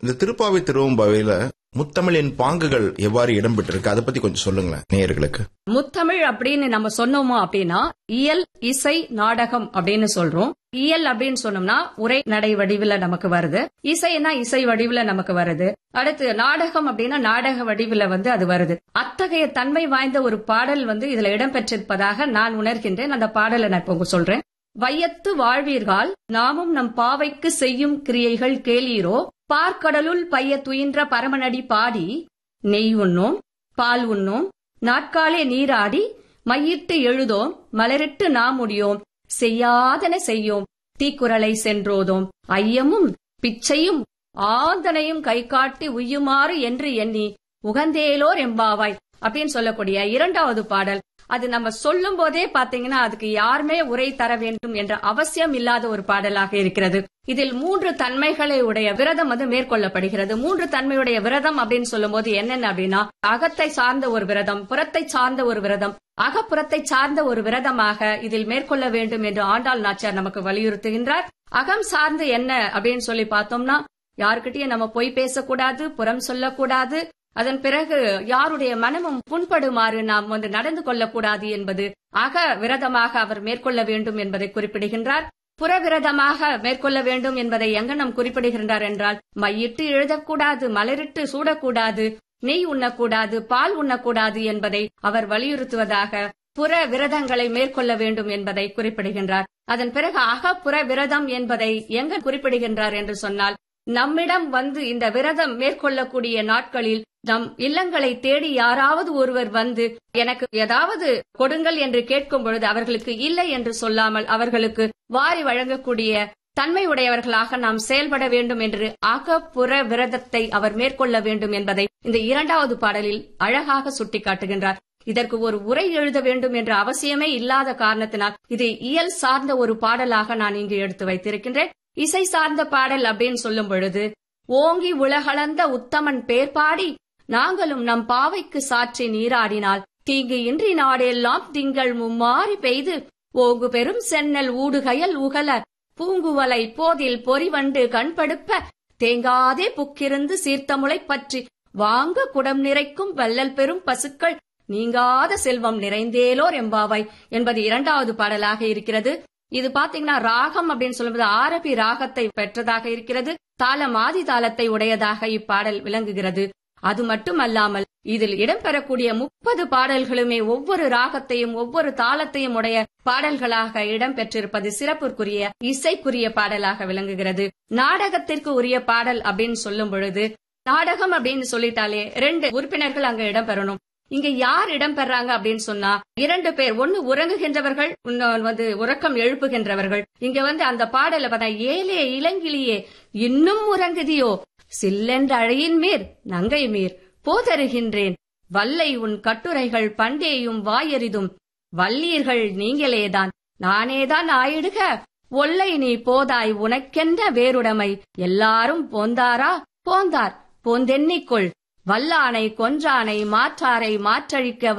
இந்த திருப்பாவை திருவம்பாவையில முத்தமிழின் பாங்குகள் எவ்வாறு இடம்பெற்றிருக்கு அதை பத்தி கொஞ்சம் சொல்லுங்களேன் நேயர்களுக்கு முத்தமிழ் அப்படின்னு நம்ம சொன்னோமோ அப்படின்னா இயல் இசை நாடகம் அப்படின்னு சொல்றோம் இயல் அப்படின்னு சொன்னோம்னா உரை நடை வடிவுல நமக்கு வருது இசைனா இசை வடிவுல நமக்கு வருது அடுத்து நாடகம் அப்படின்னா நாடக வடிவுல வந்து அது வருது அத்தகைய தன்மை வாய்ந்த ஒரு பாடல் வந்து இதுல இடம்பெற்றிருப்பதாக நான் உணர்கின்றேன் அந்த பாடலை நான் இப்போ சொல்றேன் வையத்து வாழ்வீர்கள் நாமும் நம் பாவைக்கு செய்யும் கிரியைகள் கேளீரோ பார்க்கடலுள் பைய துயின்ற பரமனடி பாடி நெய் உண்ணோம் பால் உண்ணோம் நாட்காலே நீராடி மையிட்டு எழுதோம் மலரிட்டு நாம் முடியோம் செய்யாதன செய்யோம் தீக்குறளை சென்றோதோம் ஐயமும் பிச்சையும் ஆந்தனையும் கை காட்டி உய்யுமாறு என்று எண்ணி உகந்தேலோர் எம்பாவாய் அப்படின்னு சொல்லக்கூடிய இரண்டாவது பாடல் அது நம்ம சொல்லும் போதே பாத்தீங்கன்னா அதுக்கு யாருமே உரை தர வேண்டும் என்ற அவசியம் இல்லாத ஒரு பாடலாக இருக்கிறது இதில் மூன்று தன்மைகளை உடைய விரதம் வந்து மேற்கொள்ளப்படுகிறது மூன்று தன்மையுடைய விரதம் அப்படின்னு சொல்லும் போது என்னென்ன அப்படின்னா அகத்தை சார்ந்த ஒரு விரதம் புறத்தை சார்ந்த ஒரு விரதம் அகப்புறத்தை சார்ந்த ஒரு விரதமாக இதில் மேற்கொள்ள வேண்டும் என்று ஆண்டாள் நாச்சியார் நமக்கு வலியுறுத்துகின்றார் அகம் சார்ந்து என்ன அப்படின்னு சொல்லி பார்த்தோம்னா யாருக்கிட்டயும் நம்ம பொய் பேசக்கூடாது புறம் சொல்லக்கூடாது அதன் பிறகு யாருடைய மனமும் புண்படுமாறு நாம் வந்து நடந்து கொள்ளக்கூடாது என்பது அக விரதமாக அவர் மேற்கொள்ள வேண்டும் என்பதை குறிப்பிடுகின்றார் புறவிரதமாக மேற்கொள்ள வேண்டும் என்பதை எங்கனம் குறிப்பிடுகின்றார் என்றால் மையிட்டு எழுதக்கூடாது மலரிட்டு சூடக்கூடாது நெய் உண்ணக்கூடாது பால் உண்ணக்கூடாது என்பதை அவர் வலியுறுத்துவதாக புற விரதங்களை மேற்கொள்ள வேண்டும் என்பதை குறிப்பிடுகின்றார் அதன் பிறகு அகப்புற விரதம் என்பதை எங்க குறிப்பிடுகின்றார் என்று சொன்னால் நம்மிடம் வந்து இந்த விரதம் மேற்கொள்ளக்கூடிய நாட்களில் நம் இல்லங்களை தேடி யாராவது ஒருவர் வந்து எனக்கு ஏதாவது கொடுங்கள் என்று கேட்கும் பொழுது அவர்களுக்கு இல்லை என்று சொல்லாமல் அவர்களுக்கு வாரி வழங்கக்கூடிய தன்மை உடையவர்களாக நாம் செயல்பட வேண்டும் என்று அகப்புற விரதத்தை அவர் மேற்கொள்ள வேண்டும் என்பதை இந்த இரண்டாவது பாடலில் அழகாக சுட்டிக்காட்டுகின்றார் இதற்கு ஒரு உரை எழுத வேண்டும் என்ற அவசியமே இல்லாத காரணத்தினால் இது இயல் சார்ந்த ஒரு பாடலாக நான் இங்கு எடுத்து வைத்திருக்கின்றேன் இசை சார்ந்த பாடல் அப்படின்னு சொல்லும் பொழுது ஓங்கி உலகளந்த உத்தமன் பேர் பாடி நாங்களும் நம் பாவைக்கு சாற்றி நீராடினால் தீங்கு இன்றி நாடெல்லாம் திங்கள் மும்மாறி பெய்து ஓகு பெரும் சென்னல் ஊடுகயல் உகல பூங்குவலை போதில் பொறிவண்டு கண்படுப்ப தேங்காதே புக்கிருந்து சீர்த்தமுளை பற்றி வாங்க குடம் நிறைக்கும் வள்ளல் பெரும் பசுக்கள் நீங்காத செல்வம் நிறைந்தேலோர் எம்பாவாய் என்பது இரண்டாவது பாடலாக இருக்கிறது இது பாத்தீங்கன்னா ராகம் அப்படின்னு சொல்லும்போது ஆரபி ராகத்தை பெற்றதாக இருக்கிறது தாளம் ஆதி தாளத்தை உடையதாக இப்பாடல் விளங்குகிறது அது மட்டுமல்லாமல் இதில் இடம்பெறக்கூடிய முப்பது பாடல்களுமே ஒவ்வொரு ராகத்தையும் ஒவ்வொரு தாளத்தையும் உடைய பாடல்களாக இடம்பெற்றிருப்பது சிறப்புக்குரிய இசைக்குரிய பாடலாக விளங்குகிறது நாடகத்திற்கு உரிய பாடல் அப்படின்னு சொல்லும் பொழுது நாடகம் அப்படின்னு சொல்லிட்டாலே ரெண்டு உறுப்பினர்கள் அங்க இடம்பெறணும் இங்க யார் இடம்பெறாங்க அப்படின்னு சொன்னா இரண்டு பேர் ஒன்னு உறங்குகின்றவர்கள் இன்னொன்று வந்து உறக்கம் எழுப்புகின்றவர்கள் இங்க வந்து அந்த பாடல பார்த்தா ஏலே இளங்கிலியே இன்னும் உறங்குதியோ சில்லென்ற அழையின் மேற் நங்கை மீர் போதருகின்றேன் வல்லை உன் கட்டுரைகள் பண்டேயும் வாயெறிதும் வல்லீர்கள் நீங்களேதான் நானேதான் ஆயிடுக ஒல்லை நீ போதாய் உனக்கென்ற வேறுடைமை எல்லாரும் போந்தாரா போந்தார் போந்தென்னிக்கொள் வல்லானை கொன்றானை மாற்றாரை மாற்றழிக்க